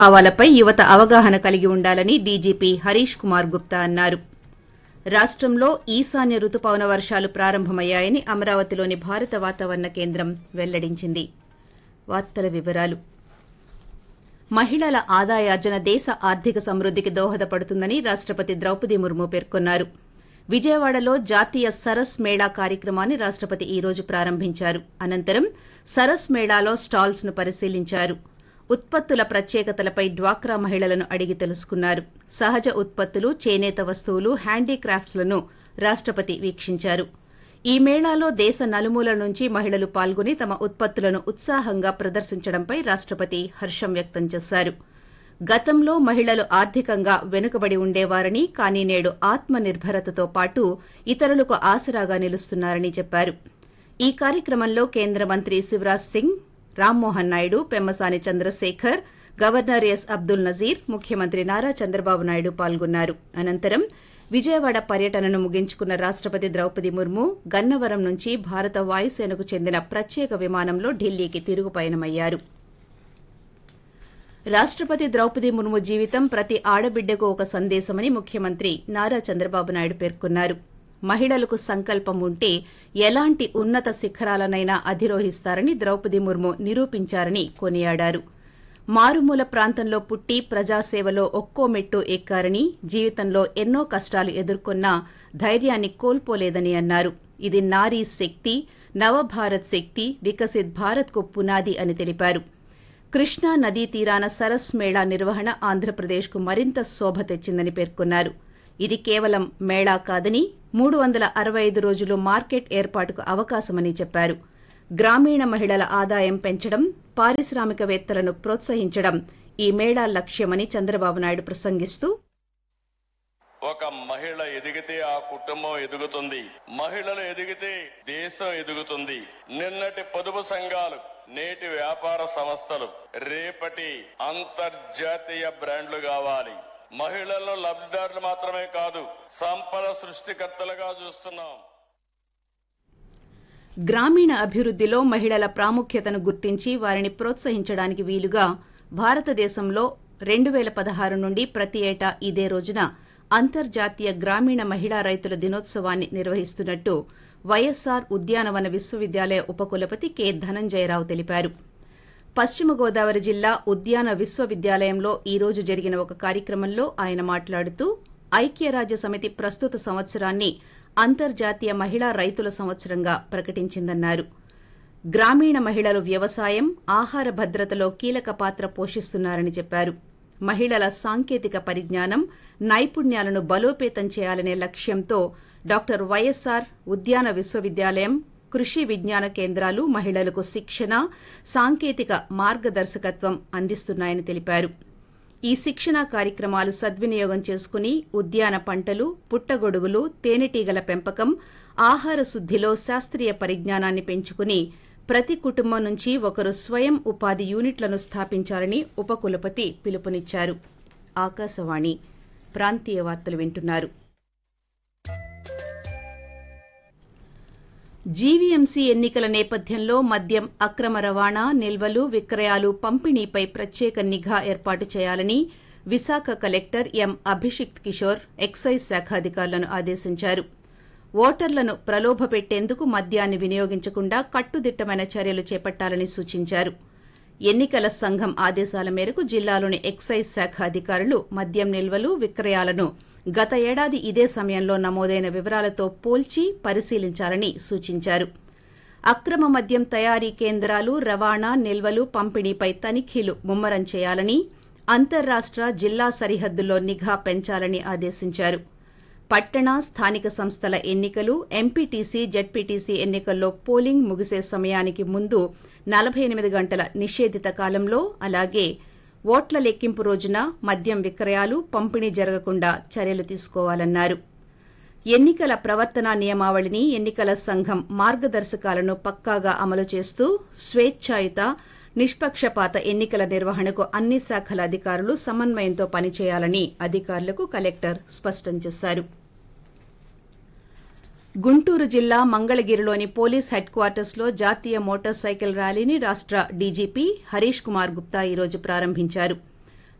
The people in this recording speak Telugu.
భావాలపై యువత అవగాహన కలిగి ఉండాలని డీజీపీ హరీష్ కుమార్ గుప్తా అన్నారు రాష్టంలో ఈశాన్య రుతుపవన వర్షాలు ప్రారంభమయ్యాయని అమరావతిలోని భారత వాతావరణ కేంద్రం వెల్లడించింది వార్తల వివరాలు మహిళల ఆదాయార్జన దేశ ఆర్థిక సమృద్దికి దోహదపడుతుందని రాష్టపతి ద్రౌపది ముర్ము పేర్కొన్నారు విజయవాడలో జాతీయ సరస్ మేళా కార్యక్రమాన్ని రాష్టపతి ఈ రోజు ప్రారంభించారు అనంతరం సరస్ మేళాలో స్టాల్స్ ను పరిశీలించారు ఉత్పత్తుల ప్రత్యేకతలపై డ్వాక్రా మహిళలను అడిగి తెలుసుకున్నారు సహజ ఉత్పత్తులు చేనేత వస్తువులు హ్యాండీక్రాఫ్ట్స్లను రాష్టపతి వీక్షించారు ఈ మేళాలో దేశ నలుమూలల నుంచి మహిళలు పాల్గొని తమ ఉత్పత్తులను ఉత్సాహంగా ప్రదర్శించడంపై రాష్టపతి హర్షం వ్యక్తం చేశారు గతంలో మహిళలు ఆర్థికంగా వెనుకబడి ఉండేవారని కానీ నేడు ఆత్మ నిర్భరతతో పాటు ఇతరులకు ఆసరాగా నిలుస్తున్నారని చెప్పారు ఈ కార్యక్రమంలో కేంద్ర మంత్రి శివరాజ్ సింగ్ రామ్మోహన్ నాయుడు పెమ్మసాని చంద్రశేఖర్ గవర్నర్ ఎస్ అబ్దుల్ నజీర్ ముఖ్యమంత్రి నారా చంద్రబాబు నాయుడు పాల్గొన్నారు అనంతరం విజయవాడ పర్యటనను ముగించుకున్న రాష్టపతి ద్రౌపది ముర్ము గన్నవరం నుంచి భారత వాయుసేనకు చెందిన ప్రత్యేక విమానంలో ఢిల్లీకి తిరుగు పయనమయ్యారు రాష్టపతి ద్రౌపది ముర్ము జీవితం ప్రతి ఆడబిడ్డకు ఒక సందేశమని ముఖ్యమంత్రి నారా చంద్రబాబు నాయుడు పేర్కొన్నారు మహిళలకు సంకల్పం ఉంటే ఎలాంటి ఉన్నత శిఖరాలనైనా అధిరోహిస్తారని ద్రౌపది ముర్ము నిరూపించారని కొనియాడారు మారుమూల ప్రాంతంలో పుట్టి ప్రజాసేవలో ఒక్కో మెట్టు ఎక్కారని జీవితంలో ఎన్నో కష్టాలు ఎదుర్కొన్నా ధైర్యాన్ని కోల్పోలేదని అన్నారు ఇది నారీ శక్తి నవభారత్ శక్తి వికసిత్ భారత్కు పునాది అని తెలిపారు కృష్ణా నదీ తీరాన సరస్ మేళా నిర్వహణ ఆంధ్రప్రదేశ్కు మరింత శోభ తెచ్చిందని పేర్కొన్నారు ఇది కేవలం మేళా కాదని మూడు వందల అరవై ఐదు రోజులు మార్కెట్ ఏర్పాటుకు అవకాశమని చెప్పారు గ్రామీణ మహిళల ఆదాయం పెంచడం పారిశ్రామికవేత్తలను ప్రోత్సహించడం ఈ మేళా లక్ష్యమని చంద్రబాబు నాయుడు ప్రసంగిస్తూ ఒక మహిళ ఎదిగితే ఆ కుటుంబం ఎదుగుతుంది మహిళలు ఎదిగితే దేశం ఎదుగుతుంది నిన్నటి పొదుపు సంఘాలు నేటి వ్యాపార సంస్థలు రేపటి అంతర్జాతీయ బ్రాండ్లు కావాలి మహిళలను లబ్ధిదారులు మాత్రమే కాదు సంపద సృష్టికర్తలుగా చూస్తున్నాం గ్రామీణ అభివృద్దిలో మహిళల ప్రాముఖ్యతను గుర్తించి వారిని ప్రోత్సహించడానికి వీలుగా భారతదేశంలో రెండు వేల పదహారు నుండి ప్రతి ఏటా ఇదే రోజున అంతర్జాతీయ గ్రామీణ మహిళా రైతుల దినోత్సవాన్ని నిర్వహిస్తున్నట్టు వైఎస్సార్ ఉద్యానవన విశ్వవిద్యాలయ ఉపకులపతి కె ధనంజయరావు తెలిపారు పశ్చిమ గోదావరి జిల్లా ఉద్యాన విశ్వవిద్యాలయంలో ఈ రోజు జరిగిన ఒక కార్యక్రమంలో ఆయన మాట్లాడుతూ ఐక్యరాజ్య సమితి ప్రస్తుత సంవత్సరాన్ని అంతర్జాతీయ మహిళా రైతుల సంవత్సరంగా ప్రకటించిందన్నారు గ్రామీణ మహిళలు వ్యవసాయం ఆహార భద్రతలో కీలక పాత్ర పోషిస్తున్నారని చెప్పారు మహిళల సాంకేతిక పరిజ్ఞానం నైపుణ్యాలను బలోపేతం చేయాలనే లక్ష్యంతో డాక్టర్ వైఎస్సార్ ఉద్యాన విశ్వవిద్యాలయం కృషి విజ్ఞాన కేంద్రాలు మహిళలకు శిక్షణ సాంకేతిక మార్గదర్శకత్వం అందిస్తున్నాయని తెలిపారు ఈ శిక్షణ కార్యక్రమాలు సద్వినియోగం చేసుకుని ఉద్యాన పంటలు పుట్టగొడుగులు తేనెటీగల పెంపకం ఆహార శుద్దిలో శాస్త్రీయ పరిజ్ఞానాన్ని పెంచుకుని ప్రతి కుటుంబం నుంచి ఒకరు స్వయం ఉపాధి యూనిట్లను స్థాపించాలని ఉపకులపతి పిలుపునిచ్చారు ఆకాశవాణి ప్రాంతీయ వార్తలు వింటున్నారు జీవీఎంసీ ఎన్నికల నేపథ్యంలో మద్యం అక్రమ రవాణా నిల్వలు విక్రయాలు పంపిణీపై ప్రత్యేక నిఘా ఏర్పాటు చేయాలని Visakha collector M Abhishikt Kishore excise శాఖ అధికారులను ఆదేశించారు ఓటర్లను ప్రలోభపెట్టేందుకు మద్యాన్ని వినియోగించకుండా కట్టుదిట్టమైన చర్యలు చేపట్టాలని సూచించారు ఎన్నికల సంఘం ఆదేశాల మేరకు జిల్లాలోని ఎక్సైజ్ శాఖ అధికారులు మద్యం నిల్వలు విక్రయాలను గత ఏడాది ఇదే సమయంలో నమోదైన వివరాలతో పోల్చి పరిశీలించాలని సూచించారు అక్రమ మద్యం తయారీ కేంద్రాలు రవాణా నిల్వలు పంపిణీపై తనిఖీలు ముమ్మరం చేయాలని అంతర్రాష్ట జిల్లా సరిహద్దుల్లో నిఘా పెంచాలని ఆదేశించారు పట్టణ స్థానిక సంస్థల ఎన్నికలు ఎంపీటీసీ జెడ్పీటీసీ ఎన్నికల్లో పోలింగ్ ముగిసే సమయానికి ముందు నలభై ఎనిమిది గంటల నిషేధిత కాలంలో అలాగే ఓట్ల లెక్కింపు రోజున మద్యం విక్రయాలు పంపిణీ జరగకుండా చర్యలు తీసుకోవాలన్నారు ఎన్నికల ప్రవర్తనా నియమావళిని ఎన్నికల సంఘం మార్గదర్శకాలను పక్కాగా అమలు చేస్తూ స్వేచ్ఛాయుత నిష్పక్షపాత ఎన్నికల నిర్వహణకు అన్ని శాఖల అధికారులు సమన్వయంతో పనిచేయాలని అధికారులకు కలెక్టర్ స్పష్టం చేశారు గుంటూరు జిల్లా మంగళగిరిలోని పోలీస్ హెడ్ క్వార్టర్స్ లో జాతీయ మోటార్ సైకిల్ ర్యాలీని రాష్ట డీజీపీ హరీష్ కుమార్ గుప్తా ఈరోజు ప్రారంభించారు